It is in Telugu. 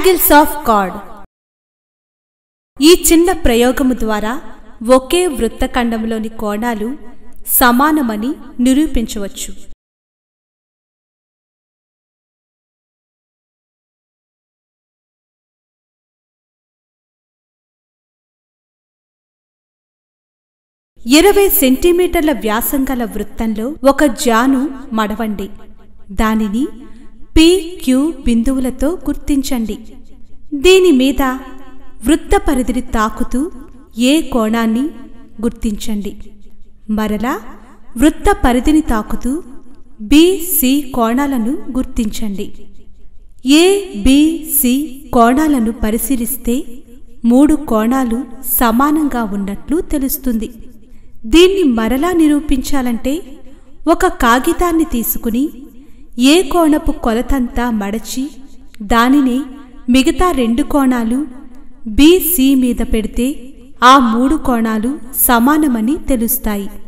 యాంగిల్స్ ఆఫ్ కార్డ్ ఈ చిన్న ప్రయోగము ద్వారా ఒకే వృత్తఖండంలోని కోణాలు సమానమని నిరూపించవచ్చు ఇరవై సెంటీమీటర్ల వ్యాసం గల వృత్తంలో ఒక జాను మడవండి దానిని పి క్యూ బిందువులతో గుర్తించండి దీని మీద వృత్త పరిధిని తాకుతూ ఏ కోణాన్ని గుర్తించండి మరలా వృత్త పరిధిని తాకుతూ బిసి కోణాలను గుర్తించండి ఏ బిసి కోణాలను పరిశీలిస్తే మూడు కోణాలు సమానంగా ఉన్నట్లు తెలుస్తుంది దీన్ని మరలా నిరూపించాలంటే ఒక కాగితాన్ని తీసుకుని ఏ కోణపు కొలతంతా మడచి దానినే మిగతా రెండు కోణాలు బిసి మీద పెడితే ఆ మూడు కోణాలు సమానమని తెలుస్తాయి